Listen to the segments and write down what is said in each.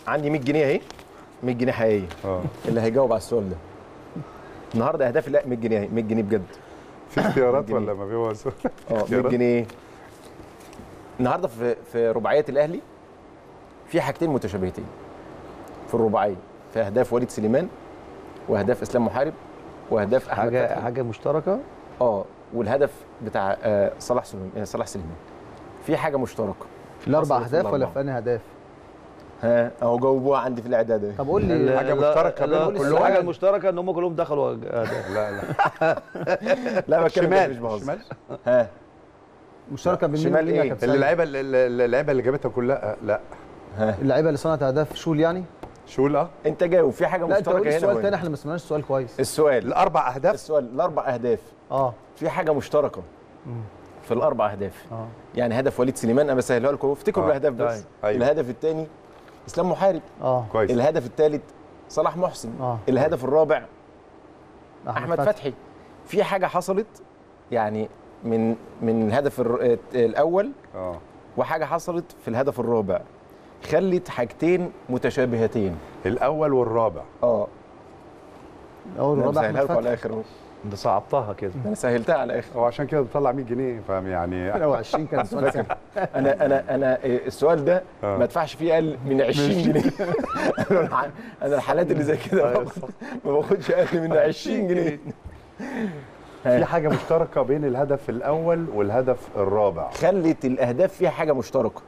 عندي 100 جنيه اهي 100 جنيه حقيقيه اه اللي هيجاوب على السؤال ده النهارده اهدافي لا 100 جنيه اهي 100 جنيه بجد في اختيارات جنيه. ولا ما فيهوش اه 100 اختيارات؟ جنيه النهارده في في رباعيه الاهلي في حاجتين متشابهتين في الرباعيه في اهداف وليد سليمان واهداف اسلام محارب واهداف احمد حاجه فتحي. حاجه مشتركه اه والهدف بتاع آه، صلاح سليمان آه، صلاح سليمان في حاجه مشتركه الاربع حصلت في اهداف ولا الأربعة. في انهي اهداف؟ ها اهو جاوبوها عندي في الاعداد أهي. طب قول لي حاجة لا- مشتركة لا- بينهم لا- كلهم. الحاجه المشتركه ان هم كلهم دخلوا أهداف. لا لا لا بتكلم بجد مش شمال بهزر شمال ها مشتركه بين مين شمال ومين يا إيه؟ كابتن سيد؟ اللعيبه اللعيبه اللي جابتها كلها لا ها اللعيبه اللي صنعت اهداف شول يعني؟ شو لا انت جاوب في حاجه لا انت قول مشتركه لي هنا السؤال وهنا. تاني احنا ما سمعناش السؤال كويس السؤال الاربع اهداف السؤال الاربع اهداف اه في حاجه مشتركه في الاربع اهداف اه يعني هدف وليد سليمان انا بسهلها لكم افتكروا آه. الاهداف بس طيب. أيوة. الهدف الثاني اسلام محارب اه كويس الهدف الثالث صلاح محسن اه الهدف الرابع احمد فتحي في حاجه حصلت يعني من من الهدف الر- الاول اه وحاجه حصلت في الهدف الرابع خلت حاجتين متشابهتين الاول والرابع اه اول انا رابع مسهلها احمد لكم على فتحي الاخر اهو انت صعبتها كده انا سهلتها على الاخر هو عشان كده بتطلع 100 جنيه فاهم يعني لو 20 كان سؤال سهل انا انا انا السؤال ده آه. ما ادفعش فيه اقل من 20 جنيه انا الح- انا الحالات اللي زي كده باخد- ما باخدش اقل من 20 جنيه في حاجه مشتركه بين الهدف الاول والهدف الرابع خلت الاهداف فيها حاجه مشتركه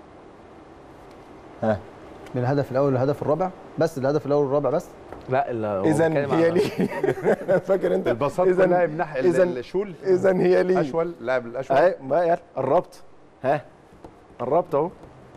ها من الهدف الاول للهدف الرابع بس الهدف الاول والرابع بس لا لا هو اذا بيتكلم هي عن- ليه فاكر انت البساط إذن- كلها من ناحيه إذن- الشول اذا هي ليه اشول لاعب الاشول اهي ما يلا قربت ها قربت اهو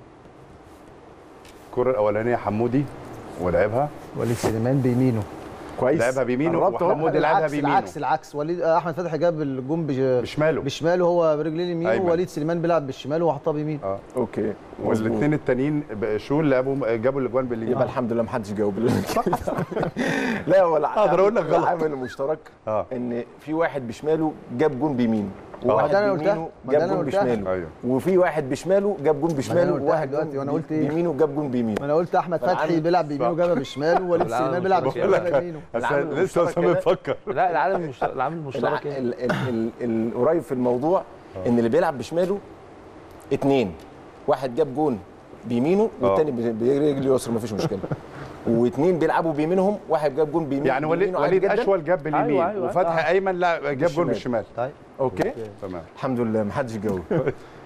الكره الاولانيه حمودي ولعبها وليد سليمان بيمينه كويس لعبها بيمينه قربت اهو وحمودي لعبها العكس بيمينه العكس العكس وليد آه، احمد فتحي جاب الجون بج... بشماله بشماله هو برجلين اليمين أيمن. ووليد سليمان بيلعب بالشمال وحطها بيمين اه اوكي والاثنين التانيين ب- شول لعبوا جابوا الاجوان باليمين يبقى الحمد لله ما حدش جاوب لا هو الع- أقدر أقول لك غلط. العامل المشترك اه ان في واحد بشماله جاب جون بيمينه ما وواحد ده أنا قلتها. بيمينه ما ده جاب أنا جون قلتها. بشماله ايوه وفي واحد بشماله جاب جون بشماله قلتها وواحد دلوقتي جون وأنا بي- قلت إيه؟ بيمينه جاب جون بيمينه ما انا قلت احمد فالعامل- فتحي بيلعب بيمينه وجابها بالشمال ووليد العامل سليمان بيلعب المشترك. بالشمال بقول وجابها لك بيمينه العامل لسه المشترك اسامه هنا- بتفكر لا العالم المشترك العامل المشترك الع- ايه؟ ال- ال- ال- ال- القريب في الموضوع ان اللي بيلعب بشماله اتنين واحد جاب جون بيمينه والتاني ب- برجل يسر مفيش مشكله واثنين بيلعبوا بيمينهم واحد جاب جون بيمين يعني وليد بيمينه عادي وليد جداً. اشول جاب باليمين أيوة، أيوة. وفتحي ايمن لا جاب جول بالشمال. بالشمال طيب اوكي تمام الحمد لله ما حدش جاوب